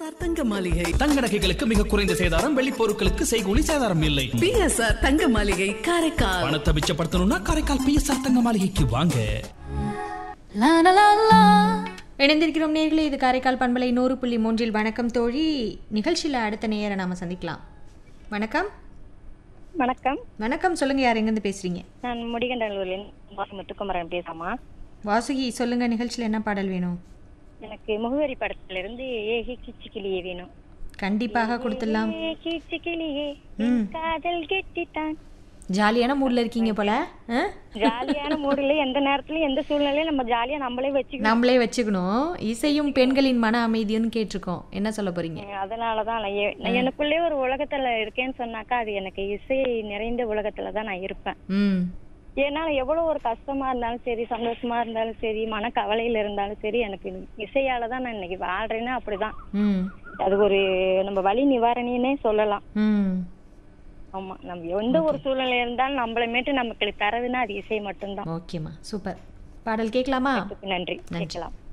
PSR தங்க மாளிகை தங்க நகைகளுக்கு மிக குறைந்த சேதாரம் வெள்ளி பொருட்களுக்கு செய்கூலி சேதாரம் இல்லை பிஎஸ்ஆர் தங்க மாளிகை காரைக்கால் பணத்தை மிச்சப்படுத்தணும்னா காரைக்கால் பிஎஸ்ஆர் தங்க மாளிகைக்கு வாங்க இணைந்திருக்கிறோம் நேர்களே இது காரைக்கால் பண்பலை நூறு புள்ளி மூன்றில் வணக்கம் தோழி நிகழ்ச்சியில் அடுத்த நேயரை நாம சந்திக்கலாம் வணக்கம் வணக்கம் வணக்கம் சொல்லுங்க யார் எங்கேருந்து பேசுறீங்க நான் முடிகண்டலூர்லேருந்து முத்துக்குமரன் பேசாமா வாசுகி சொல்லுங்க நிகழ்ச்சியில் என்ன பாடல் வேணும் எனக்கு முகவரி படத்துல இருந்து ஏகி கிச்சி கிளியே வேணும் கண்டிப்பாக கொடுத்துடலாம் ஏ கிச்சி கிளியே ம். காதல் கெட்டித்தான் ஜாலியான மூட்ல இருக்கீங்க போல ஆ? ஜாலியான மூடுல எந்த நேரத்துலயும் எந்த சூழ்நிலையும் நம்ம ஜாலியா நம்மளே வச்சுக்கணும் நம்மளே வச்சுக்கணும் இசையும் பெண்களின் மன அமைதியும் கேட்டிருக்கோம் என்ன சொல்ல போறீங்க அதனாலதான் நான் எ- நான் எனக்குள்ளே ஒரு உலகத்துல இருக்கேன்னு சொன்னாக்கா அது எனக்கு இசை நிறைந்த உலகத்துல தான் நான் இருப்பேன் ம் ஏன்னா எவ்வளவு ஒரு கஷ்டமா இருந்தாலும் சரி சந்தோஷமா இருந்தாலும் சரி மன கவலையில இருந்தாலும் சரி எனக்கு இசையால தான் நான் இன்னைக்கு வாழ்றேன்னா அப்படிதான் ம் அது ஒரு நம்ம வலி நிவாரணின்னே சொல்லலாம் ம் ஆமா நம்ம எந்த ஒரு சூழ்நிலை இருந்தாலும் நம்மள மேட்டு நமக்கு தரதுன்னா அது இசை மட்டும்தான் ஓகேம்மா சூப்பர் பாடல் கேட்கலாமா நன்றி நன்றி. கேட்கலாம்